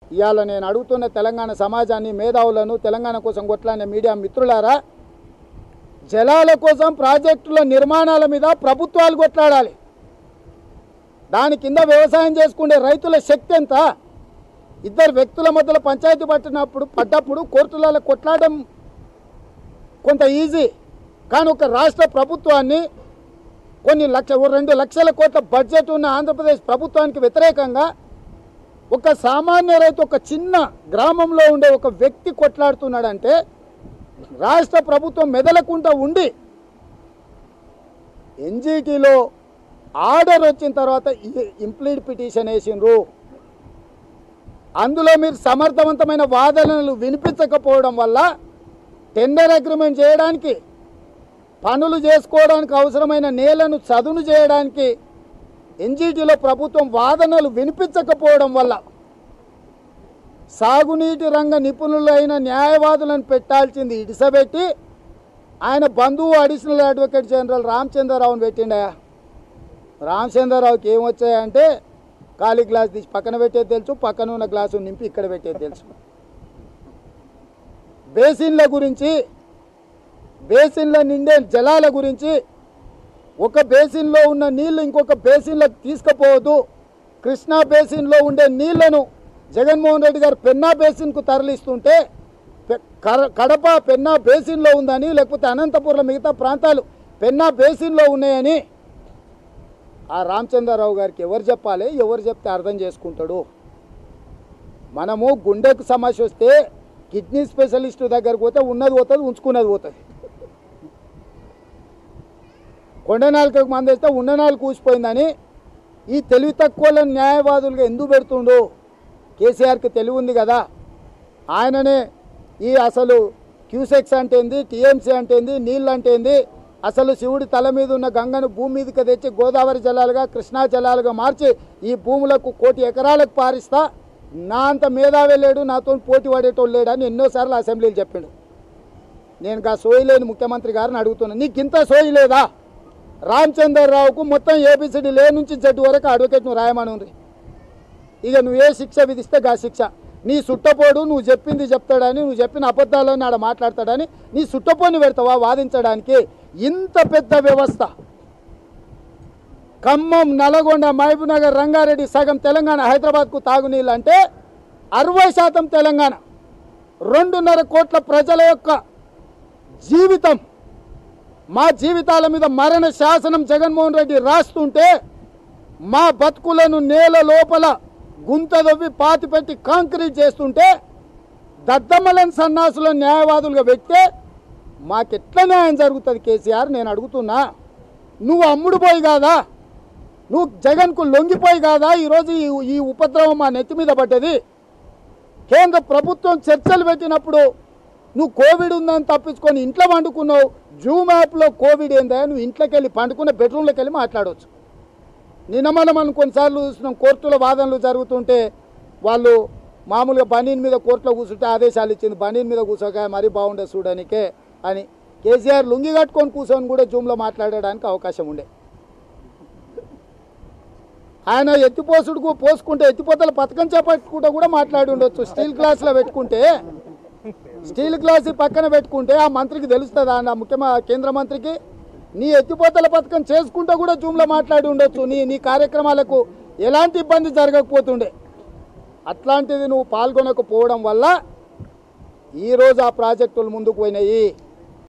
ఇవాళ నేను అడుగుతున్న తెలంగాణ సమాజాన్ని మేధావులను తెలంగాణ కోసం కొట్లాడిన మీడియా మిత్రులారా జలాల కోసం ప్రాజెక్టుల నిర్మాణాల మీద ప్రభుత్వాలు కొట్లాడాలి దాని కింద వ్యవసాయం చేసుకునే రైతుల శక్తి ఎంత ఇద్దరు వ్యక్తుల మధ్యలో పంచాయతీ పట్టినప్పుడు పడ్డప్పుడు కోర్టులలో కొట్లాడడం కొంత ఈజీ కానీ ఒక రాష్ట్ర ప్రభుత్వాన్ని కొన్ని లక్ష ఓ రెండు లక్షల కోట్ల బడ్జెట్ ఉన్న ఆంధ్రప్రదేశ్ ప్రభుత్వానికి వ్యతిరేకంగా ఒక సామాన్య రైతు ఒక చిన్న గ్రామంలో ఉండే ఒక వ్యక్తి కొట్లాడుతున్నాడంటే రాష్ట్ర ప్రభుత్వం మెదలకుండా ఉండి ఎన్జీటీలో ఆర్డర్ వచ్చిన తర్వాత ఇంప్లీడ్ పిటిషన్ వేసిండ్రు అందులో మీరు సమర్థవంతమైన వాదనలు వినిపించకపోవడం వల్ల టెండర్ అగ్రిమెంట్ చేయడానికి పనులు చేసుకోవడానికి అవసరమైన నేలను చదును చేయడానికి ఎన్జీటీలో ప్రభుత్వం వాదనలు వినిపించకపోవడం వల్ల సాగునీటి రంగ నిపుణులైన న్యాయవాదులను పెట్టాల్సింది ఇడిసబెట్టి ఆయన బంధువు అడిషనల్ అడ్వకేట్ జనరల్ రామచంద్రరావుని పెట్టిండయా రామచంద్రరావుకి ఏమొచ్చాయంటే ఖాళీ గ్లాస్ తీసి పక్కన పెట్టేది తెలుసు పక్కన ఉన్న గ్లాసు నింపి ఇక్కడ పెట్టేది తెలుసు బేసిన్ల గురించి బేసిన్ల నిండే జలాల గురించి ఒక బేసిన్లో ఉన్న నీళ్లు ఇంకొక బేసిన్లకు తీసుకుపోవద్దు కృష్ణా బేసిన్లో ఉండే నీళ్లను జగన్మోహన్ రెడ్డి గారు పెన్నా బేసిన్కు తరలిస్తుంటే పె- కర- కడప పెన్నా బేసిన్లో ఉందని లేకపోతే అనంతపురంలో మిగతా ప్రాంతాలు పెన్నా బేసిన్లో ఉన్నాయని ఆ రామచంద్రరావు గారికి ఎవరు చెప్పాలి ఎవరు చెప్తే అర్థం చేసుకుంటాడు మనము గుండెకు సమస్య వస్తే కిడ్నీ స్పెషలిస్ట్ దగ్గరకు పోతే ఉన్నది పోతుంది ఉంచుకున్నది పోతుంది కొండనాలకు మంది వేస్తే ఉండనాలు కూసిపోయిందని ఈ తెలివి తక్కువ న్యాయవాదులుగా ఎందుకు పెడుతుండు కేసీఆర్కి తెలివి ఉంది కదా ఆయననే ఈ అసలు క్యూసెక్స్ అంటే ఏంది టీఎంసీ అంటే ఏంది నీళ్ళు అంటే ఏంది అసలు శివుడి తల మీద ఉన్న గంగను భూమి మీదకి తెచ్చి గోదావరి జలాలుగా కృష్ణా జలాలుగా మార్చి ఈ భూములకు కోటి ఎకరాలకు పారిస్తా నా అంత మేధావే లేడు నాతో పోటీ పడేటోళ్ళు లేడని ఎన్నోసార్లు అసెంబ్లీలు చెప్పిండు నేను గా సోయి లేని ముఖ్యమంత్రి గారిని అడుగుతున్నాను నీకు ఇంత సోయి లేదా రామచంద్రరావుకు మొత్తం ఏబిసిడి లే నుంచి జడ్డు వరకు అడ్వకేట్ నువ్వు రాయమని ఉంది ఇక నువ్వు ఏ శిక్ష విధిస్తే గా శిక్ష నీ సుట్టపోడు నువ్వు చెప్పింది చెప్తాడని నువ్వు చెప్పిన అబద్ధాలని ఆడ మాట్లాడతాడని నీ సుట్టపోని పెడతావా వాదించడానికి ఇంత పెద్ద వ్యవస్థ ఖమ్మం నల్గొండ మహబూబ్నగర్ రంగారెడ్డి సగం తెలంగాణ హైదరాబాద్కు తాగునీళ్ళు అంటే అరవై శాతం తెలంగాణ రెండున్నర కోట్ల ప్రజల యొక్క జీవితం మా జీవితాల మీద మరణ శాసనం జగన్మోహన్ రెడ్డి రాస్తుంటే మా బతుకులను నేల లోపల గుంత దవ్వి పాతి పెట్టి కాంక్రీట్ చేస్తుంటే దద్దమ్మలని సన్నాసుల న్యాయవాదులుగా పెడితే మాకెట్లా న్యాయం జరుగుతుంది కేసీఆర్ నేను అడుగుతున్నా నువ్వు అమ్ముడు పోయి కాదా నువ్వు జగన్కు లొంగిపోయి కాదా ఈరోజు ఈ ఈ ఉపద్రవం మా నెత్తి మీద పడ్డది కేంద్ర ప్రభుత్వం చర్చలు పెట్టినప్పుడు నువ్వు కోవిడ్ ఉందని తప్పించుకొని ఇంట్లో పండుకున్నావు జూమ్ యాప్లో కోవిడ్ ఏందా నువ్వు ఇంట్లోకి వెళ్ళి పండుకున్న బెడ్రూమ్లోకి వెళ్ళి మాట్లాడవచ్చు నిన్న మనం మనం కొన్నిసార్లు చూస్తున్నాం కోర్టులో వాదనలు జరుగుతుంటే వాళ్ళు మామూలుగా బనీన్ మీద కోర్టులో కూర్చుంటే ఆదేశాలు ఇచ్చింది బనీన్ మీద కూర్చోక మరీ బాగుండే చూడడానికే అని కేసీఆర్ లుంగి కట్టుకొని కూర్చొని కూడా జూమ్లో మాట్లాడడానికి అవకాశం ఉండే ఆయన ఎత్తిపోసుడుకు పోసుకుంటే ఎత్తిపోతల పథకం చేపట్టుకుంటూ కూడా మాట్లాడి ఉండొచ్చు స్టీల్ గ్లాసులో పెట్టుకుంటే స్టీల్ గ్లాస్ పక్కన పెట్టుకుంటే ఆ మంత్రికి తెలుస్తుందా ఆ ముఖ్యమ కేంద్ర మంత్రికి నీ ఎత్తిపోతల పథకం చేసుకుంటూ కూడా జూమ్లో మాట్లాడి ఉండొచ్చు నీ నీ కార్యక్రమాలకు ఎలాంటి ఇబ్బంది జరగకపోతుండే అట్లాంటిది నువ్వు పాల్గొనకపోవడం వల్ల ఈరోజు ఆ ప్రాజెక్టులు ముందుకు పోయినాయి